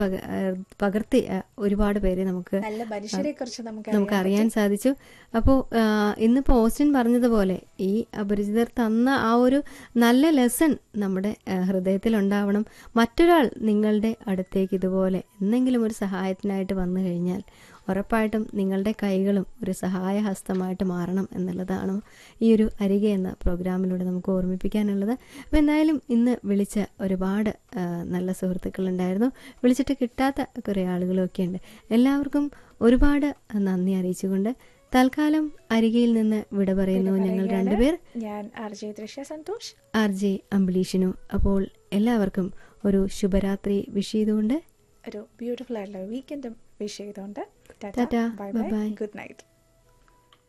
പക- ആ, പകർത്തി ആ, ഒരുപാട് പേരെ നമുക്ക് നല്ല മനുഷ്യരെ കുറിച്ച് നമുക്ക് നമുക്ക് അറിയാൻ സാധിച്ചു അപ്പോൾ ഇന്നിപ്പോൾ ഓസ്റ്റിൻ പറഞ്ഞതുപോലെ ഈ അപരിചിതർ തന്ന ആ ഒരു നല്ല ലെസൺ നമ്മുടെ ആ, ഹൃദയത്തിലുണ്ടാവണം മറ്റൊരാൾ നിങ്ങളുടെ അടുത്തേക്ക് ഇതുപോലെ എന്തെങ്കിലും ഒരു സഹായത്തിനായിട്ട് വന്നു കഴിഞ്ഞാൽ ഉറപ്പായിട്ടും നിങ്ങളുടെ കൈകളും ഒരു സഹായഹസ്തമായിട്ട് മാറണം എന്നുള്ളതാണ് ഈ ഒരു അരികെ എന്ന പ്രോഗ്രാമിലൂടെ നമുക്ക് ഓർമ്മിപ്പിക്കാനുള്ളത് അപ്പോൾ എന്തായാലും ഇന്ന് വിളിച്ച ഒരുപാട് ആ, നല്ല സുഹൃത്തുക്കളുണ്ടായിരുന്നു വിളിച്ചിട്ട് കിട്ടാത്ത കുറേ ആളുകളൊക്കെ ഉണ്ട് എല്ലാവർക്കും ഒരുപാട് നന്ദി അറിയിച്ചുകൊണ്ട് തൽക്കാലം അരികയിൽ നിന്ന് വിട പറയുന്നു ഞങ്ങൾ രണ്ടുപേർ ഞാൻ ആർ ജെ ദൃശ്യ സന്തോഷ് ആർ ജെ അംബിലീഷിനു അപ്പോൾ എല്ലാവർക്കും ഒരു ശുഭരാത്രി വിഷ് ചെയ്തുകൊണ്ട് ഒരു ബ്യൂട്ടിഫുൾ ആയിട്ടുള്ള വീക്കെൻഡും വിഷ് ചെയ്തുകൊണ്ട് tata, bye bye bye bye. Good night